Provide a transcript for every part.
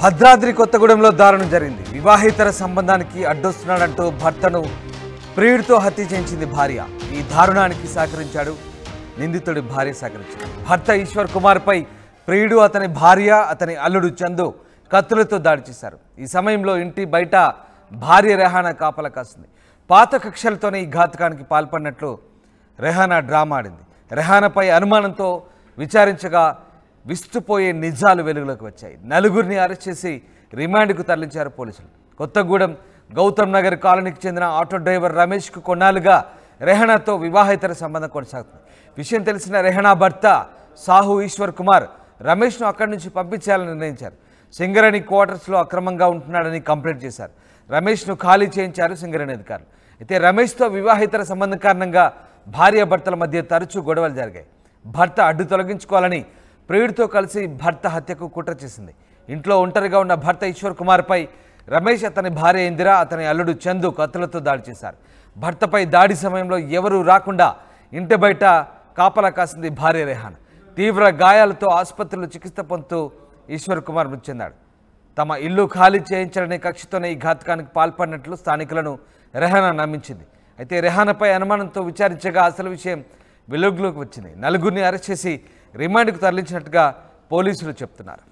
భద్రాద్రి కొత్తగూడెంలో దారుణం జరిగింది వివాహేతర సంబంధానికి అడ్డొస్తున్నాడంటూ భర్తను ప్రియుడితో హత్య చేయించింది భార్య ఈ దారుణానికి సహకరించాడు నిందితుడి భార్య సహకరించాడు భర్త ఈశ్వర్ కుమార్పై ప్రియుడు అతని భార్య అతని అల్లుడు చందు కత్తులతో దాడి చేశారు ఈ సమయంలో ఇంటి బయట భార్య రెహానా కాపలా కాస్తుంది పాత కక్షలతోనే ఈ ఘాతకానికి పాల్పడినట్లు రెహానా డ్రామా ఆడింది రెహానాపై అనుమానంతో విచారించగా విస్తుపోయే నిజాలు వెలుగులోకి వచ్చాయి నలుగురిని అరెస్ట్ చేసి రిమాండ్కు తరలించారు పోలీసులు కొత్తగూడెం గౌతమ్ నగర్ కాలనీకి చెందిన ఆటో డ్రైవర్ రమేష్కు కొన్నాళ్ళుగా రెహనాతో వివాహేతర సంబంధం కొనసాగుతుంది విషయం తెలిసిన రెహనా భర్త సాహు ఈశ్వర్ కుమార్ రమేష్ను అక్కడి నుంచి పంపించాలని నిర్ణయించారు సింగరేణి క్వార్టర్స్లో అక్రమంగా ఉంటున్నాడని కంప్లైంట్ చేశారు రమేష్ను ఖాళీ చేయించారు సింగరేణి అధికారులు అయితే రమేష్తో వివాహేతర సంబంధం కారణంగా భార్య భర్తల మధ్య తరచూ గొడవలు జరిగాయి భర్త అడ్డు తొలగించుకోవాలని ప్రియుడితో కలిసి భర్త హత్యకు కుట్ర చేసింది ఇంట్లో ఒంటరిగా ఉన్న భర్త ఈశ్వర్ కుమార్పై రమేష్ అతని భార్య ఇందిర అతని అల్లుడు చందు కత్తులతో దాడి చేశారు భర్తపై దాడి సమయంలో ఎవరూ రాకుండా ఇంటి బయట కాపలా కాసింది భార్య రెహాన్ తీవ్ర గాయాలతో ఆసుపత్రిలో చికిత్స పొందుతూ ఈశ్వర్ కుమార్ మృతి చెందాడు తమ ఇల్లు ఖాళీ చేయించాలనే కక్షతోనే ఈ ఘాతకానికి పాల్పడినట్లు స్థానికులను రెహానా నమ్మించింది అయితే రెహానాపై అనుమానంతో విచారించగా అసలు విషయం వెలుగులోకి వచ్చింది నలుగురిని అరెస్ట్ చేసి రిమాండ్కు తరలించినట్టుగా పోలీసులు చెప్తున్నారు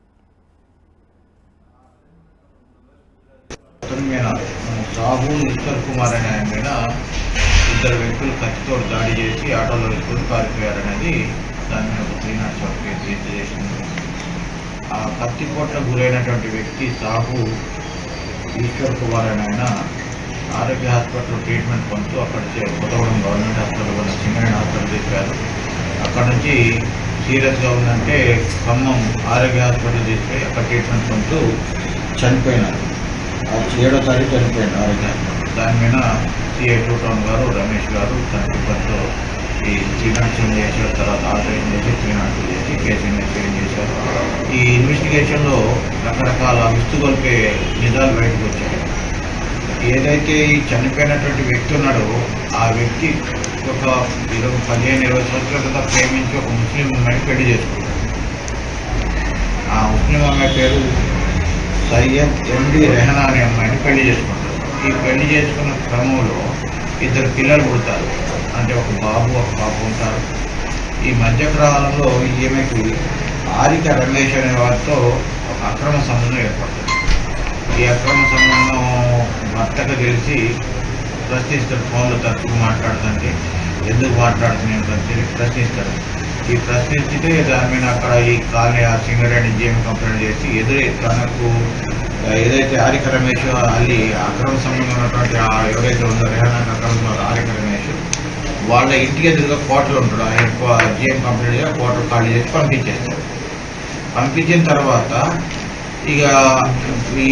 అతని మీద సాహు ఈశ్వర్ కుమార్ అనే ఆయన మీద ఇద్దరు వ్యక్తులు కత్తితో దాడి చేసి ఆటోలో వేసుకొని పారిపోయారనేది దాని మీద ఒక three naught seven case register చేసింది ఆ కత్తి పోట్ల గురైనటువంటి వ్యక్తి సాహు ఈశ్వర్ కుమార్ అనే ఆయన ఆరోగ్య హాస్పిటల్లో ట్రీట్మెంట్ పొందుతూ అక్కడ చే- కొత్తగూడెం గవర్నమెంట్ హాస్పిటల్ ఉన్న సింగరేణి హాస్పిటల్ తీసుకెళ్ళారు అక్కడ నుంచి సీరియస్గా ఉందంటే ఖమ్మం ఆరోగ్య హాస్పిటల్ తీసుకెళ్ళి అక్కడ ట్రీట్మెంట్ పొందుతూ చనిపోయినారు ఆ ఏడో తారీఖు చనిపోయింది ఆరోగ్య హాస్పిటల్ దాని మీద సిఐ టూ టౌన్ గారు రమేష్ గారు తన సిబ్బందితో ఈ త్రీనాట్ సెవెన్ చేశారు తర్వాత ఆల్టరేషన్ చేసి త్రీనాట్ టూ చేసి కేసు ఇన్వెస్టిగేషన్ చేశారు ఈ ఇన్వెస్టిగేషన్లో రకరకాల విస్తుగొల్పే నిజాలు బయటకు వచ్చాయి ఏదైతే ఈ చనిపోయినటువంటి వ్యక్తి ఉన్నాడో ఆ వ్యక్తి ఒక ఇరవై పదిహేను ఇరవై సంవత్సరాల క్రితం ప్రేమించి ఒక ముస్లిం అమ్మాయిని పెళ్లి చేసుకుంటాడు ఆ ముస్లిం అమ్మాయి పేరు సయ్యద్ ఎండి రెహనా అనే అమ్మాయిని పెళ్లి చేసుకుంటారు ఈ పెళ్లి చేసుకున్న క్రమంలో ఇద్దరు పిల్లలు పుడతారు అంటే ఒక బాబు ఒక పాప ఉంటారు ఈ మధ్యకాలంలో ఈమెకి ఆరిక రమేష్ అనే వారితో ఒక అక్రమ సంబంధం ఏర్పడుతుంది ఈ అక్రమ సంబంధం భర్తకు తెలిసి ప్రశ్నిస్తాడు ఫోన్లో తరచుగా మాట్లాడుతుంటే ఎందుకు మాట్లాడుతున్నాను ప్రశ్ని ప్రశ్నిస్తాడు ఈ ప్రశ్నించితే దాని మీద అక్కడ ఈ కాలనీ ఆ సింగరేణి జీఎం కంప్లైంట్ చేసి ఎదురే తనకు ఆ, ఏదైతే ఆరిక రమేష్ అల్లి అక్రమ సంబంధం ఉన్నటువంటి ఆ ఎవరైతే ఉందో రేహానాకు అక్రమ సంబంధం ఆరిక రమేష్ వాళ్ళ ఇంటికి ఎదురుగా కోటలు ఉంటాడు ఆయన జీఎం కంప్లైంట్గా కోటలు ఖాళీ చేసి పంపించేస్తాడు పంపించిన తర్వాత ఇక ఈ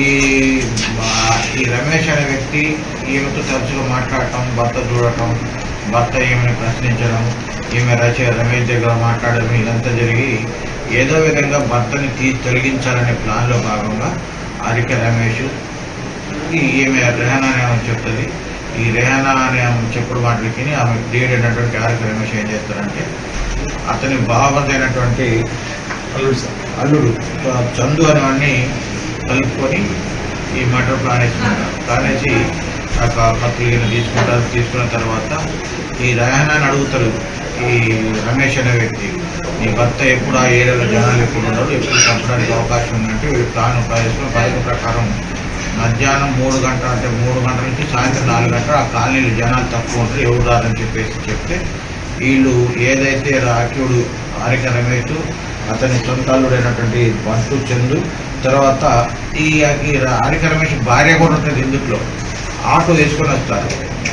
మా- ఈ రమేష్ అనే వ్యక్తి ఈమెతో తరచుగా మాట్లాడటం భర్త చూడటం భర్త ఈమెను ప్రశ్నించడం ఈమె రచ రమేష్ దగ్గర మాట్లాడడం ఇదంతా జరిగి ఏదో విధంగా భర్తని తీ తొలగించాలనే ప్లాన్లో భాగంగా ఆరిక రమేష్ ఈ ఈమె రెహానా అనే ఆమె చెప్తుంది ఈ రెహానా అనే ఆమె చెప్పుడు మాటలు విని ఆమె క్రియేట్ అయినటువంటి ఆరిక రమేష్ ఏం చేస్తారంటే అతని బావదైనటువంటి అల్లుడు సార్ అల్లుడు ఆ, చందు అనేవాడిని కలుపుకొని ఈ మటర్ ప్లాన్ వేసుకుంటారు ప్లాన్ వేసి ఆ కత్తులు గిన్నె తీసుకుంటారు తీసుకున్న తర్వాత ఈ రయానాన్ని అడుగుతారు ఈ రమేష్ అనే వ్యక్తి నీ భర్త ఎప్పుడు ఆ ఏరియాలో జనాలు ఎప్పుడు ఉండరు ఎప్పుడు చంపడానికి అవకాశం ఉందంటే వీళ్ళు ప్లాన్ వేసుకున్న పథకం ప్రకారం మధ్యాహ్నం మూడు గంటల అంటే మూడు గంటల నుంచి సాయంత్రం నాలుగు గంటలు ఆ కాలనీలో జనాలు తక్కువ ఉంటారు ఎవరు రాదని చెప్పేసి చెప్తే వీళ్ళు ఏదైతే రాఖ్యుడు ఆరిక రమేష్ అతని సొంతాలుడైనటువంటి బంటు చందు తర్వాత ఈ ఈ ఆరిక రమేష్ భార్య కూడా ఉంటుంది ఇందులో ఆటో వేసుకొని వస్తారు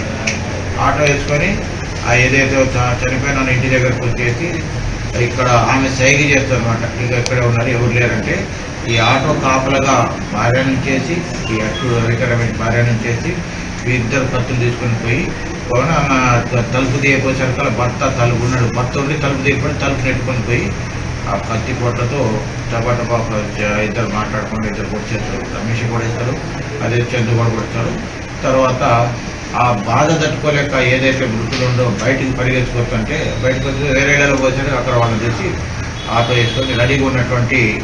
ఆటో వేసుకొని ఆ ఏదైతే చ- చనిపోయిన వాళ్ళ ఇంటి దగ్గరకు వచ్చేసి ఇక్కడ ఆమె సైగ చేస్తారు అనమాట ఇక ఇక్కడ ఉన్నారు ఎవరు లేరంటే ఈ ఆటో కాపలగా భార్య నుంచేసి ఈ అటు ఆరిక రమేష్ భార్య నుంచేసి ఈ ఇద్దరు కత్తులు తీసుకొని పోయి పోయిన ఆమె త- తలుపు తీయపోసరికల్లా భర్త తలుపు ఉన్నాడు భర్త ఉండి తలుపు తీయకపోయి తలుపు నెట్టుకొని పోయి ఆ కత్తి కొట్టతో టపాటపా ఒక జ- ఇద్దరు మాట్లాడుకుంటూ ఇద్దరు కొట్టేస్తారు రమేష్ కూడా ఇస్తారు అదే చందు కూడా కొడతారు తర్వాత ఆ బాధ తట్టుకోలేక ఏదైతే మృతులు ఉందో బయటికి పరిగెత్తుకొస్తుంటే బయటకు వచ్చి వేరే ఏరియాలో పోతే అక్కడ వాళ్ళని తెచ్చి ఆటో వేసుకొని రెడీగా ఉన్నటువంటి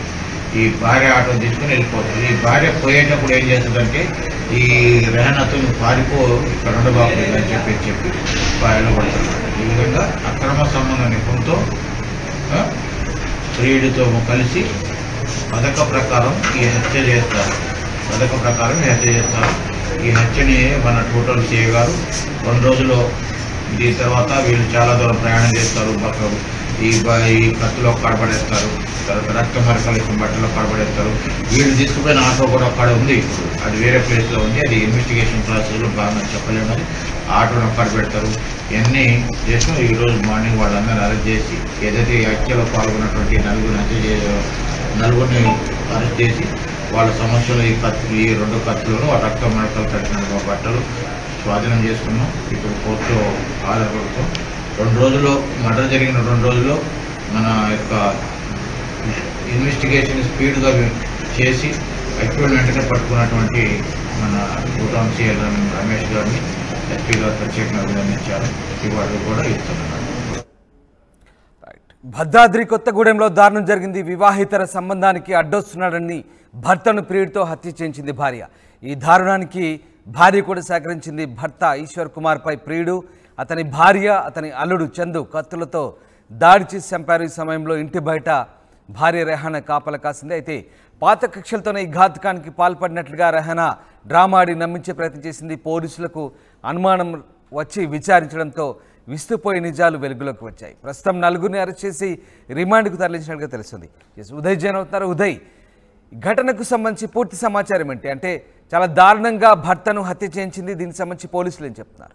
ఈ భార్య ఆటో తీసుకుని వెళ్ళిపోతుంది ఈ భార్య పోయేటప్పుడు ఏం చేస్తుందంటే ఈ రెహనతో నువ్వు పారిపో ఇక్కడ ఉండబాకు అని చెప్పి చెప్పి బాయలో పడుతున్నాడు ఈ విధంగా అక్రమ సంబంధ నిపుణులతో ఆ, ప్రియుడితో కలిసి పథక ప్రకారం ఈ హత్య చేస్తారు పథక ప్రకారం ఈ హత్య చేస్తారు ఈ హత్యని మన టోటల్ సిఏ గారు రెండు రోజుల్లో దీని తర్వాత వీళ్ళు చాలా దూరం ప్రయాణం చేస్తారు బక్క ఈ బ- ఈ కత్తులో కడబడేస్తారు తర్వాత రక్త మరకలు ఇచ్చిన బట్టలో కడబడేస్తారు వీళ్ళు తీసుకుపోయిన ఆటో కూడా అక్కడ ఉంది ఇప్పుడు అది వేరే ప్లేస్లో ఉంది అది ఇన్వెస్టిగేషన్ ప్రాసెస్లో బాగా చెప్పలేము అది ఆటోను అక్కడ పెడతారు ఇవన్నీ చేసి ఈ రోజు మార్నింగ్ వాళ్ళందరూ అరెస్ట్ చేసి ఏదైతే ఈ హత్యలో పాల్గొన్నటువంటి నలుగురు హత్య చే నలుగురిని అరెస్ట్ చేసి వాళ్ళ సమస్యలు ఈ కత్తులు ఈ రెండు కత్తులను ఆ రక్త మరకలు కట్టిన బట్టలు స్వాధీనం చేసుకున్నాం ఇప్పుడు కోర్టులో ఆధారపడతాం రెండు రోజుల్లో మర్డర్ జరిగిన రెండు రోజుల్లో మన యొక్క ఇన్వెస్టిగేషన్ స్పీడ్గా చేసి యాక్చువల్ వెంటనే పట్టుకున్నటువంటి మన భూటాన్ సీఎల్ రమేష్ గారిని ఎస్పీ గారు ప్రత్యేకంగా అభినందించారు ఇవాళ కూడా ఇస్తున్నారు రైట్. భద్రాద్రి కొత్తగూడెంలో దారుణం జరిగింది వివాహితర సంబంధానికి అడ్డొస్తున్నాడని భర్తను ప్రియుడితో హత్య చేయించింది భార్య ఈ దారుణానికి భార్య కూడా సహకరించింది భర్త ఈశ్వర్ కుమార్పై ప్రియుడు అతని భార్య అతని అల్లుడు చందు కత్తులతో దాడి చేసి చంపారు ఈ సమయంలో ఇంటి బయట భార్య రెహానా కాపల కాసింది అయితే పాత కక్షలతోనే ఈ ఘాతకానికి పాల్పడినట్లుగా రెహానా డ్రామా ఆడి నమ్మించే ప్రయత్నం చేసింది పోలీసులకు అనుమానం వచ్చి విచారించడంతో విస్తుపోయే నిజాలు వెలుగులోకి వచ్చాయి ప్రస్తుతం నలుగురిని అరెస్ట్ చేసి రిమాండ్కు తరలించినట్టుగా తెలుస్తుంది ఎస్ ఉదయ్ జైన్ అవుతున్నారు ఉదయ్ ఈ ఘటనకు సంబంధించి పూర్తి సమాచారం ఏంటి అంటే చాలా దారుణంగా భర్తను హత్య చేయించింది దీనికి సంబంధించి పోలీసులు ఏం చెప్తున్నారు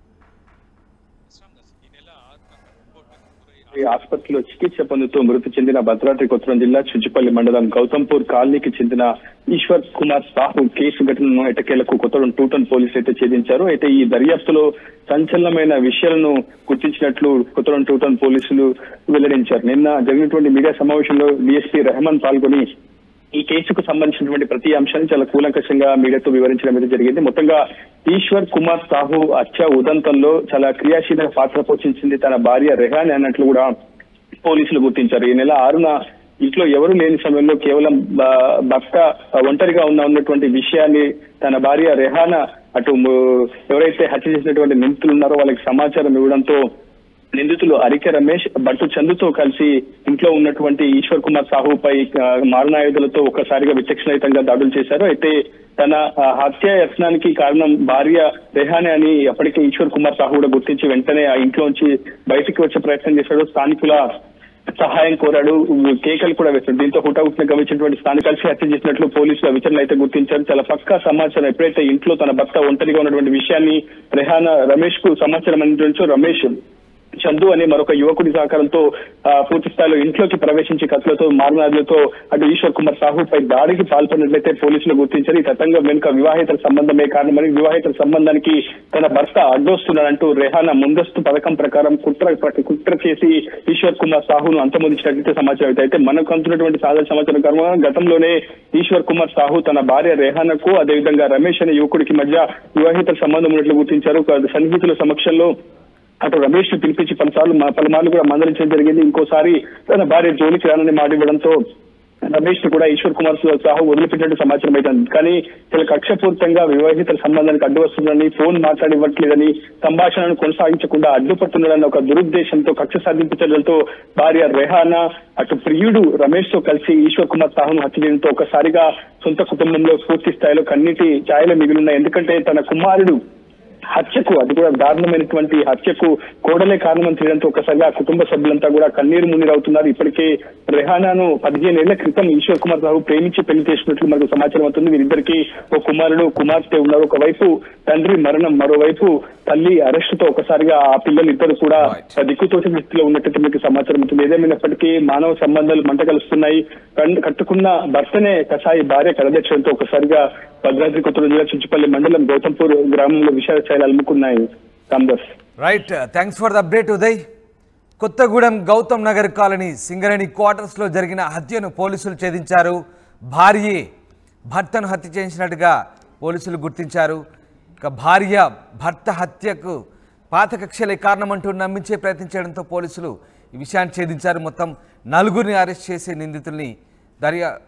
ఈ ఆసుపత్రిలో చికిత్స పొందుతూ మృతి చెందిన భద్రాద్రి కొత్తగూడెం జిల్లా చుంచుపల్లి మండలం గౌతంపూర్ కాలనీకి చెందిన ఈశ్వర్ కుమార్ సాహు కేసు ఘటనను ఎటకేలకు కొత్తగూడెం టూటన్ పోలీసులు అయితే ఛేదించారు అయితే ఈ దర్యాప్తులో సంచలనమైన విషయాలను గుర్తించినట్లు కొత్తగూడెం టూటన్ పోలీసులు వెల్లడించారు నిన్న జరిగినటువంటి మీడియా సమావేశంలో డిఎస్పీ రెహమాన్ పాల్గొని ఈ కేసుకు సంబంధించినటువంటి ప్రతి అంశాన్ని చాలా కూలంకషంగా మీడియాతో వివరించడం అయితే జరిగింది మొత్తంగా ఈశ్వర్ కుమార్ సాహు హత్య ఉదంతంలో చాలా క్రియాశీల పాత్ర పోషించింది తన భార్య రెహాన్ అన్నట్లు కూడా పోలీసులు గుర్తించారు ఈ నెల ఆరున ఇంట్లో ఎవరు లేని సమయంలో కేవలం బ- భర్త ఒంటరిగా ఉన్న ఉన్నటువంటి విషయాన్ని తన భార్య రెహానా అటు ము- ఎవరైతే హత్య చేసినటువంటి నిందితులు ఉన్నారో వాళ్ళకి సమాచారం ఇవ్వడంతో నిందితులు అరిక రమేష్ బట్టు చందుతో కలిసి ఇంట్లో ఉన్నటువంటి ఈశ్వర్ కుమార్ సాహుపై ఆ, మారణాయుధులతో ఒక్కసారిగా విచక్షణరహితంగా దాడులు చేశారు అయితే తన ఆ, హత్య యత్నానికి కారణం భార్య రెహానే అని అప్పటికే ఈశ్వర్ కుమార్ సాహు కూడా గుర్తించి వెంటనే ఆ ఇంట్లోంచి బయటికి వచ్చే ప్రయత్నం చేశాడు స్థానికుల సహాయం కోరాడు కేకలు కూడా వేశాడు దీంతో హుటాహుటిన గమనించినటువంటి స్థానిక కలిసి హత్య చేసినట్లు పోలీసుల విచారణ అయితే గుర్తించారు చాలా పక్కా సమాచారం ఎప్పుడైతే ఇంట్లో తన భర్త ఒంటరిగా ఉన్నటువంటి విషయాన్ని రెహానా రమేష్ కు సమాచారం అందించో రమేష్ చందు అనే మరొక యువకుడి సహకారంతో ఆ, పూర్తి స్థాయిలో ఇంట్లోకి ప్రవేశించి కత్తులతో మారణాదులతో అటు ఈశ్వర్ కుమార్ సాహుపై దాడికి పాల్పడినట్లయితే పోలీసులు గుర్తించారు ఈ తతంగం వెనుక వివాహేతర సంబంధమే కారణమని వివాహేతర సంబంధానికి తన భర్త అడ్డొస్తున్నాడంటూ రెహానా ముందస్తు పథకం ప్రకారం కుట్ర కుట్ర చేసి ఈశ్వర్ కుమార్ సాహును అంతమొందించినట్లయితే సమాచారం అయితే. అయితే మనకు అందుతున్నటువంటి సాధారణ సమాచారం కారణంగా గతంలోనే ఈశ్వర్ కుమార్ సాహు తన భార్య రెహానాకు అదేవిధంగా రమేష్ అనే యువకుడికి మధ్య వివాహేతర సంబంధం ఉన్నట్లు గుర్తించారు సన్నిహితుల సమక్షంలో అటు రమేష్ ను పిలిపించి పలుసార్లు మా- పలుమార్లు కూడా మందలించడం జరిగింది ఇంకోసారి తన భార్య జోలికి రానని మాట ఇవ్వడంతో రమేష్ ను కూడా ఈశ్వర్ కుమార్ సాహు వదిలిపెట్టినట్టు సమాచారం అయితే కానీ చాలా కక్షపూరితంగా వివాహిత సంబంధానికి అడ్డు వస్తుందని ఫోన్ మాట్లాడివ్వట్లేదని సంభాషణను కొనసాగించకుండా అడ్డుపడుతున్నాడన్న ఒక దురుద్దేశంతో కక్ష సాధించడంతో భార్య రెహానా అటు ప్రియుడు రమేష్ తో కలిసి ఈశ్వర్ కుమార్ సాహును హత్య చేయడంతో ఒకసారిగా సొంత కుటుంబంలో పూర్తి స్థాయిలో కన్నీటి ఛాయలు మిగిలిన్నాయి ఎందుకంటే తన కుమారుడు హత్యకు అది కూడా దారుణమైనటువంటి హత్యకు కోడలే కారణమని తెలియడంతో ఒకసారిగా ఆ కుటుంబ సభ్యులంతా కూడా కన్నీరు మున్నీరవుతున్నారు ఇప్పటికే రెహానాను పదిహేను ఏళ్ల క్రితం ఈశ్వర్ కుమార్ రావు ప్రేమించి పెళ్లి చేసినట్లు మనకు సమాచారం అవుతుంది వీరిద్దరికి ఒక కుమారుడు కుమార్తె ఉన్నారు ఒకవైపు తండ్రి మరణం మరోవైపు తల్లి అరెస్టుతో ఒకసారిగా ఆ పిల్లలు ఇద్దరు కూడా Right. దిక్కుతోచిన స్థితిలో ఉన్నట్టు మీకు సమాచారం ఉంటుంది ఏదేమైనప్పటికీ మానవ సంబంధాలు మంట కలుస్తున్నాయి కన్- కట్టుకున్న భర్తనే కసాయి భార్య కడదక్షడంతో ఒకసారిగా భద్రాద్రి కొత్తగూడెం జిల్లా చుంచుపల్లి మండలం గౌతంపూర్ గ్రామంలో విషాద ఛాయలు అలుముకున్నాయి Ramdas right thanks for the update Uday Kothagudem Gautam Nagar colony Singareni క్వార్టర్స్లో జరిగిన హత్యను పోలీసులు ఛేదించారు భార్యే భర్తను హత్య చేయించినట్టుగా పోలీసులు గుర్తించారు ఇక భార్య భర్త హత్యకు పాత కక్షలే కారణమంటూ నమ్మించే ప్రయత్నం చేయడంతో పోలీసులు ఈ విషయాన్ని ఛేదించారు మొత్తం నలుగురిని అరెస్ట్ చేసి నిందితుల్ని దర్యా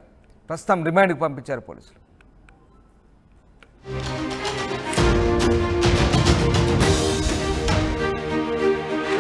ప్రస్తుతం రిమాండ్కి పంపించారు పోలీసులు